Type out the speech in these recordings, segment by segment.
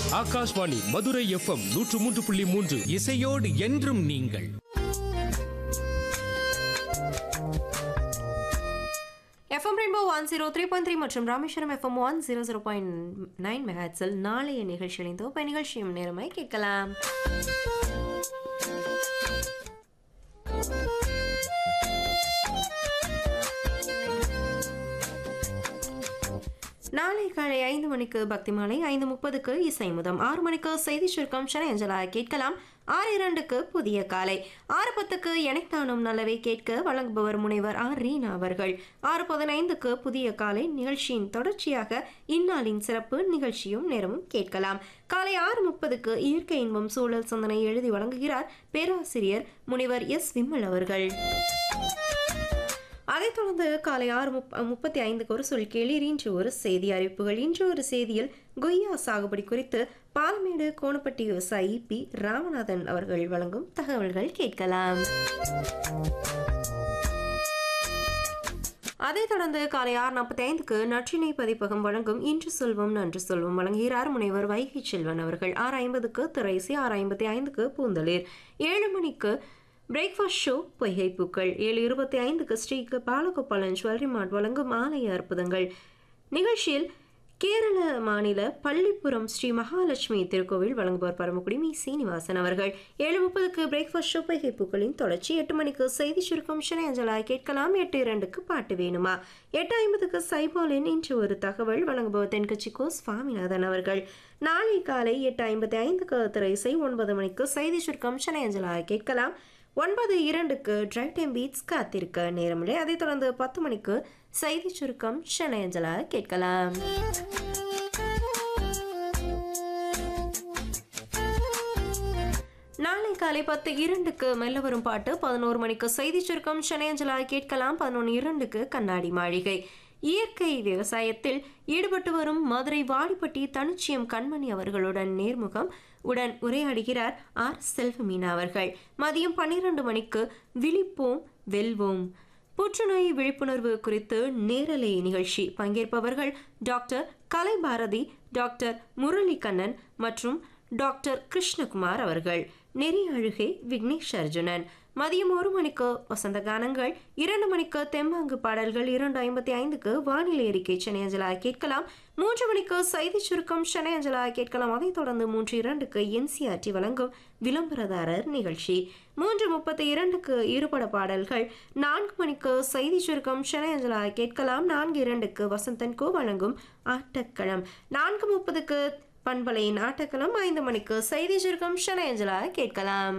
Akashvani Madurai FM நூற்று மூன்று புள்ளி மூன்று இசையோடு என்றும் நீங்கள் FM rainbow one zero three point three மற்றும் Rameswaram FM one zero zero point nine மெகாட்ஸில் நாளைய நிகழ்ச்சிகளின் தொகுப்பை நிகழ்ச்சியும் நேரமாய் கேட்கலாம் நாளை காலை ஐந்து மணிக்கு பக்தி மாலை ஐந்து முப்பதுக்கு இசை முதம் ஆறு மணிக்கு செய்தி சுருக்கம் சென்னை அஞ்சலா கேட்கலாம் ஆறு இரண்டுக்கு புதிய காலை ஆறு பத்துக்கு எனைத்தானும் நல்லவை கேட்க வழங்குபவர் முனைவர் ஆர் ரீனா அவர்கள் ஆறு பதினைந்துக்கு புதிய காலை நிகழ்ச்சியின் தொடர்ச்சியாக இந்நாளின் சிறப்பு நிகழ்ச்சியும் நேரமும் கேட்கலாம் காலை ஆறு முப்பதுக்கு இயற்கை இன்பம் சூழல் சிந்தனை எழுதி வழங்குகிறார் பேராசிரியர் முனைவர் எஸ் விமல் அவர்கள் அதைத் தொடர்ந்து காலை ஆறு முப் முப்பத்தி ஐந்துக்கு ஒரு சொல் கேளீர் இன்று ஒரு செய்தி அறிவிப்புகள் இன்று ஒரு செய்தியில் கொய்யா சாகுபடி குறித்து பாலமேடு கோணப்பட்டி விவசாயி பி ராமநாதன் அவர்கள் வழங்கும் தகவல்கள் கேட்கலாம் அதைத் தொடர்ந்து காலை ஆறு நாற்பத்தி ஐந்துக்கு நற்றினை பதிப்பகம் வழங்கும் இன்று சொல்வோம் நன்று சொல்வோம் வழங்குகிறார் முனைவர் வைகை செல்வன் அவர்கள் ஆறு ஐம்பதுக்கு திரைசி ஆறு ஐம்பத்தி ஐந்துக்கு பூந்தளிர் ஏழு மணிக்கு பிரேக்ஃபாஸ்ட் ஷோ பொய்கை பூக்கள் ஏழு இருபத்தி ஐந்துக்கு ஸ்ரீக்கு பாலகோபாலன் ஜுவல்லரி மார்ட் வழங்கும் ஆலய அற்புதங்கள் நிகழ்ச்சியில் கேரள மாநில பள்ளிப்புறம் ஸ்ரீ மகாலட்சுமி திருக்கோவில் வழங்குபவர் பரமக்குடி மீ சீனிவாசன் அவர்கள் ஏழு முப்பதுக்கு பிரேக்ஃபாஸ்ட் ஷோ பொய்கை பூக்களின் தொடர்ச்சி எட்டு மணிக்கு செய்தி சுருக்கம் சென்னை அஞ்சலாய் கேட்கலாம் எட்டு இரண்டுக்கு பாட்டு வேணுமா எட்டு ஐம்பதுக்கு சைபாலின் இன்று ஒரு தகவல் வழங்குபவர் தென்கட்சி கோ சுவாமிநாதன் அவர்கள் நாளை காலை எட்டு ஐம்பத்தி ஐந்துக்கு திரை இசை ஒன்பது மணிக்கு செய்தி சுருக்கம் சென்னை அஞ்சலாய் கேட்கலாம் ஒன்பது இரண்டுக்கு டிரைவ் டைம் பீட்ஸ் காத்திருக்க நேரமில்லை அதைத் தொடர்ந்து பத்து மணிக்கு செய்தி சுருக்கம் சென்னை அஞ்சலா கேட்கலாம் நாளை காலை பத்து இரண்டுக்கு மெல்ல வரும் பாட்டு பதினோரு மணிக்கு செய்தி சுருக்கம் சென்னை அஞ்சலா கேட்கலாம் பதினொன்று இரண்டுக்கு கண்ணாடி மாளிகை இயற்கை விவசாயத்தில் ஈடுபட்டு வரும் மதுரை வாடிப்பட்டி தனிச்சியம் கண்மணி அவர்களுடன் நேர்முகம் உடன் உரையாடுகிறார் ஆர் செல்வமீனா அவர்கள் மதியம் பன்னிரண்டு மணிக்கு விழிப்போம் வெல்வோம் புற்றுநோய் விழிப்புணர்வு குறித்து நேரலை நிகழ்ச்சி பங்கேற்பவர்கள் டாக்டர் கலைபாரதி டாக்டர் முரளி கண்ணன் மற்றும் டாக்டர் கிருஷ்ணகுமார் அவர்கள் நெறி அழுகை விக்னேஷ் அர்ஜுனன் மதியம் ஒரு மணிக்கு வசந்த கானங்கள் இரண்டு மணிக்கு தெம்மாங்கு பாடல்கள் இரண்டு ஐம்பத்தி ஐந்துக்கு வானிலை அறிக்கை சென்னை அஞ்சலா கேட்கலாம் மூன்று மணிக்கு செய்தி சுருக்கம் சென்னை அஞ்சலா கேட்கலாம் அதைத் தொடர்ந்து மூன்று இரண்டுக்கு என்சிஆர்டி வழங்கும் விளம்பரதாரர் நிகழ்ச்சி மூன்று முப்பத்தி இரண்டுக்கு இருபட பாடல்கள் நான்கு மணிக்கு செய்தி சுருக்கம் சென்னை அஞ்சலா கேட்கலாம் நான்கு இரண்டுக்கு வசந்தன் கோ வழங்கும் ஆட்டக்களம் நான்கு முப்பதுக்கு பண்பலையின் ஆட்டக்களம் ஐந்து மணிக்கு செய்தி சுருக்கம் சென்னை அஞ்சலா கேட்கலாம்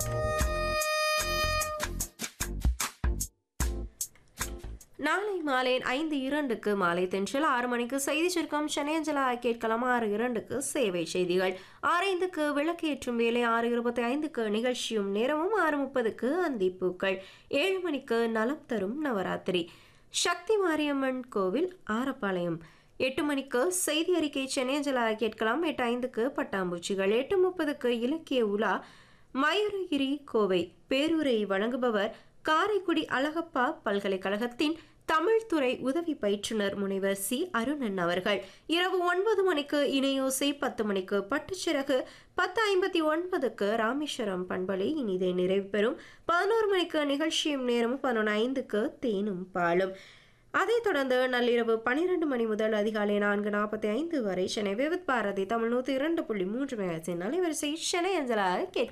நாளை மாலை ஐந்து இரண்டுக்கு மாலை தென்றல் ஆறு மணிக்கு செய்தி சுருக்கம் சென்னை அஞ்சலா கேட்கலாம் ஆறு இரண்டுக்கு சேவை செய்திகள் ஆறு ஐந்துக்கு விளக்கேற்றும் வேலை ஆறு இருபத்தி ஐந்துக்கு நிகழ்ச்சியும் நேரமும் ஆறு முப்பதுக்கு அந்திப்பூக்கள் ஏழு மணிக்கு நலம் தரும் நவராத்திரி சக்தி மாரியம்மன் கோவில் ஆரப்பாளையம் எட்டு மணிக்கு செய்தி அறிக்கை சென்னை அஞ்சலா கேட்கலாம் எட்டு ஐந்துக்கு பட்டாம்பூச்சிகள் எட்டு முப்பதுக்கு இலக்கிய உலா மயூரகிரி கோவை பேரூரை வழங்குபவர் காரைக்குடி அழகப்பா பல்கலைக்கழகத்தின் தமிழ்துறை உதவி பயிற்றுனர் முனைவர் சி அருணன் அவர்கள் இரவு ஒன்பது மணிக்கு இணையோசை பத்து மணிக்கு பட்டுச்சிறகு பத்து ஐம்பத்தி ஒன்பதுக்கு ராமேஸ்வரம் பண்பலை இனிதை நிறைவு பெறும் பதினோரு மணிக்கு நிகழ்ச்சியும் நேரமும் பதினொன்று ஐந்துக்கு தேனும் பாலும் அதைத் தொடர்ந்து நள்ளிரவு பனிரெண்டு மணி முதல் அதிகாலை நான்கு நாற்பத்தி ஐந்து வரை சென்னை விவித் பாரதி தமிழ் நூற்றி இரண்டு புள்ளி மூன்று மெகாசின் அலைவரிசை சென்னை அஞ்சலாக கேட்க